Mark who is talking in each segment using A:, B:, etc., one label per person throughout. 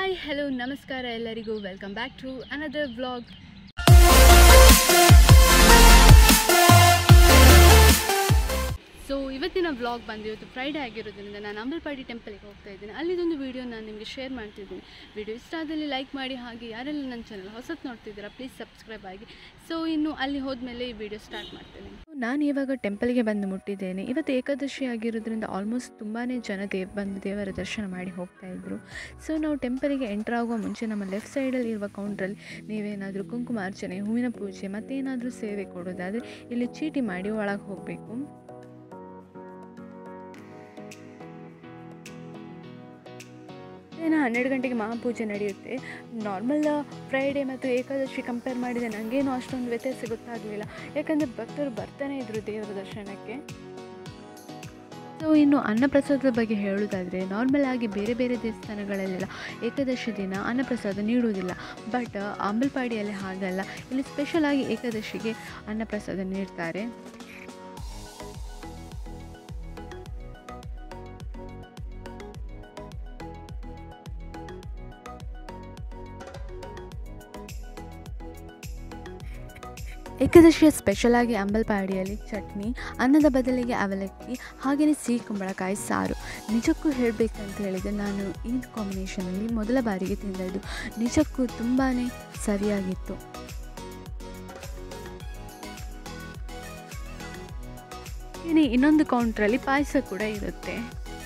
A: hi hello ನಮಸ್ಕಾರ ಎಲ್ಲರಿಗೂ welcome back to another vlog so ಇವತ್ತಿನ ವ್ಲಾಗ್ ಬಂದು ಇವತ್ತು ಫ್ರೈಡೇ ಆಗಿರೋದ್ರಿಂದ ನಾನು ಅಂಬಲ್ಪಾಡಿ ಟೆಂಪಲ್ಗೆ ಹೋಗ್ತಾ ಇದ್ದೀನಿ ಅಲ್ಲಿದೊಂದು ವಿಡಿಯೋ ನಾನು ನಿಮಗೆ ಶೇರ್ ಮಾಡ್ತಿದ್ದೀನಿ ವಿಡಿಯೋ ಇಷ್ಟ ಆದಲ್ಲಿ ಲೈಕ್ ಮಾಡಿ ಹಾಗೆ ಯಾರೆಲ್ಲ ನನ್ನ ಚಾನಲ್ ಹೊಸತ್ತು ನೋಡ್ತಿದ್ದೀರಾ ಪ್ಲೀಸ್ ಸಬ್ಸ್ಕ್ರೈಬ್ ಆಗಿ ಸೊ ಇನ್ನು ಅಲ್ಲಿ ಹೋದ್ಮೇಲೆ ಈ ವಿಡಿಯೋ ಸ್ಟಾರ್ಟ್ ಮಾಡ್ತೇನೆ
B: ನಾನು ಇವಾಗ ಟೆಂಪಲ್ಗೆ ಬಂದು ಮುಟ್ಟಿದ್ದೇನೆ ಇವತ್ತು ಏಕಾದಶಿ ಆಗಿರೋದ್ರಿಂದ ಆಲ್ಮೋಸ್ಟ್ ತುಂಬಾ ಜನ ದೇವ್ ಬಂದು ದೇವರ ದರ್ಶನ ಮಾಡಿ ಹೋಗ್ತಾ ಇದ್ರು ಸೊ ನಾವು ಟೆಂಪಲಿಗೆ ಎಂಟರ್ ಆಗುವ ಮುಂಚೆ ನಮ್ಮ ಲೆಫ್ಟ್ ಸೈಡಲ್ಲಿ ಇರುವ ಕೌಂಟ್ರಲ್ಲಿ ನೀವೇನಾದರೂ ಕುಂಕುಮಾರ್ಚನೆ ಹೂವಿನ ಪೂಜೆ ಮತ್ತೇನಾದರೂ ಸೇವೆ ಕೊಡೋದಾದರೆ ಇಲ್ಲಿ ಚೀಟಿ ಮಾಡಿ ಒಳಗೆ ಹೋಗಬೇಕು ದಿನ ಹನ್ನೆರಡು ಗಂಟೆಗೆ ಮಹಾಪೂಜೆ ನಡೆಯುತ್ತೆ ನಾರ್ಮಲ್ ಫ್ರೈಡೇ ಮತ್ತು ಏಕಾದಶಿ ಕಂಪೇರ್ ಮಾಡಿದರೆ ನನಗೇನು ಅಷ್ಟೊಂದು ವ್ಯತ್ಯಾಸ ಗೊತ್ತಾಗಲಿಲ್ಲ ಯಾಕಂದರೆ ಭಕ್ತರು ಬರ್ತಾನೆ ಇದ್ದರು ದೇವರ ದರ್ಶನಕ್ಕೆ ಸೊ ಇನ್ನು ಅನ್ನಪ್ರಸಾದದ ಬಗ್ಗೆ ಹೇಳೋದಾದರೆ ನಾರ್ಮಲ್ ಆಗಿ ಬೇರೆ ಬೇರೆ ದೇವಸ್ಥಾನಗಳಲ್ಲೆಲ್ಲ ಏಕಾದಶಿ ದಿನ ಅನ್ನಪ್ರಸಾದ ನೀಡುವುದಿಲ್ಲ ಬಟ್ ಅಂಬಲ್ಪಾಡಿಯಲ್ಲಿ ಹಾಗಲ್ಲ ಇಲ್ಲಿ ಸ್ಪೆಷಲ್ ಆಗಿ ಏಕಾದಶಿಗೆ ಅನ್ನಪ್ರಸಾದ ನೀಡ್ತಾರೆ ಏಕಾದಶಿಯ ಸ್ಪೆಷಲಾಗಿ ಅಂಬಲ್ಪಾಡಿಯಲ್ಲಿ ಚಟ್ನಿ ಅನ್ನದ ಬದಲಿಗೆ ಅವಲಕ್ಕಿ ಹಾಗೆಯೇ ಸಿಹಿ ಕುಂಬಳಕಾಯಿ ಸಾರು ನಿಜಕ್ಕೂ ಹೇಳಬೇಕಂತ ಹೇಳಿದರೆ ನಾನು ಈ ಕಾಂಬಿನೇಷನಲ್ಲಿ ಮೊದಲ ಬಾರಿಗೆ ತಿಂದದ್ದು ನಿಜಕ್ಕೂ ತುಂಬಾ ಸರಿಯಾಗಿತ್ತು ಇನ್ನು ಇನ್ನೊಂದು ಕೌಂಟ್ರಲ್ಲಿ ಪಾಯಸ ಕೂಡ ಇರುತ್ತೆ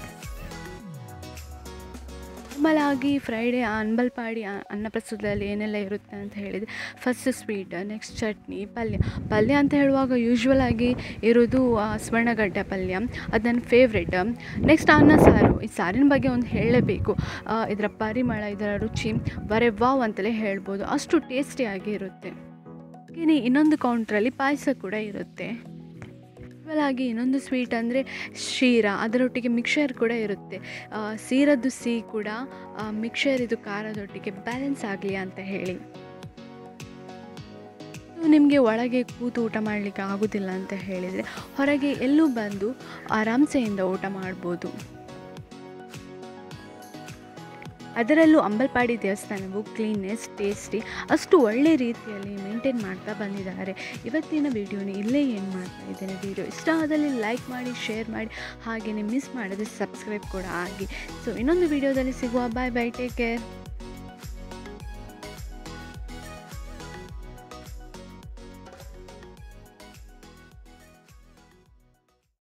B: ನಾರ್ಮಲಾಗಿ ಫ್ರೈಡೇ ಅನ್ಬಲ್ಪಾಡಿ ಅನ್ನಪ್ರಸಾದದಲ್ಲಿ ಏನೆಲ್ಲ ಇರುತ್ತೆ ಅಂತ ಹೇಳಿದರೆ ಫಸ್ಟ್ ಸ್ವೀಟ್ ನೆಕ್ಸ್ಟ್ ಚಟ್ನಿ ಪಲ್ಯ ಪಲ್ಯ ಅಂತ ಹೇಳುವಾಗ ಯೂಶ್ವಲ್ ಆಗಿ ಇರೋದು ಆ, ಸ್ವರ್ಣಗಡ್ಡೆ ಪಲ್ಯ ಅದು ನನ್ನ ಫೇವ್ರೆಟ್ ನೆಕ್ಸ್ಟ್ ಅನ್ನ ಸಾರು ಈ ಸಾರಿನ ಬಗ್ಗೆ ಒಂದು ಹೇಳಲೇಬೇಕು ಆ, ಇದರ ಪರಿಮಳ ಇದರ ರುಚಿ ಬರೇ ವಾವ್ ಅಂತಲೇ ಹೇಳ್ಬೋದು ಅಷ್ಟು ಟೇಸ್ಟಿಯಾಗಿ ಇರುತ್ತೆ ಹಾಗೆಯೇ ಇನ್ನೊಂದು ಕೌಂಟ್ರಲ್ಲಿ ಪಾಯಸ ಕೂಡ ಇರುತ್ತೆ ಆಗಿ ಇನ್ನೊಂದು ಸ್ವೀಟ್ ಅಂದರೆ ಶೀರಾ ಅದರೊಟ್ಟಿಗೆ ಮಿಕ್ಸರ್ ಕೂಡ ಇರುತ್ತೆ ಆ, ಸೀರದ್ದು ಸಿಹಿ ಕೂಡ ಮಿಕ್ಸರ್ ಇದು ಖಾರದೊಟ್ಟಿಗೆ ಬ್ಯಾಲೆನ್ಸ್ ಆಗಲಿ ಅಂತ ಹೇಳಿ ನಿಮಗೆ ಒಳಗೆ ಕೂತು ಊಟ ಮಾಡಲಿಕ್ಕೆ ಆಗೋದಿಲ್ಲ ಅಂತ ಹೇಳಿದರೆ ಹೊರಗೆ ಎಲ್ಲೂ ಬಂದು ಆರಾಮ್ಸೆಯಿಂದ ಊಟ ಮಾಡ್ಬೋದು ಅದರಲ್ಲೂ ಅಂಬಲ್ಪಾಡಿ ದೇವಸ್ಥಾನವು ಕ್ಲೀನ್ನೆಸ್ ಟೇಸ್ಟಿ ಅಷ್ಟು ಒಳ್ಳೆ ರೀತಿಯಲ್ಲಿ ಮೇಂಟೈನ್ ಮಾಡ್ತಾ ಬಂದಿದ್ದಾರೆ ಇವತ್ತಿನ ವಿಡಿಯೋನ ಇಲ್ಲೇ ಏನು ಮಾಡ್ತಾ ಇದ್ದೇನೆ ವಿಡಿಯೋ ಇಷ್ಟ ಆದಲ್ಲಿ ಲೈಕ್ ಮಾಡಿ ಶೇರ್ ಮಾಡಿ ಹಾಗೆಯೇ ಮಿಸ್ ಮಾಡದೆ ಸಬ್ಸ್ಕ್ರೈಬ್ ಕೂಡ ಆಗಿ ಸೊ ಇನ್ನೊಂದು ವಿಡಿಯೋದಲ್ಲಿ ಸಿಗುವ ಬಾಯ್ ಬೈ ಟೇಕ್ ಕೇರ್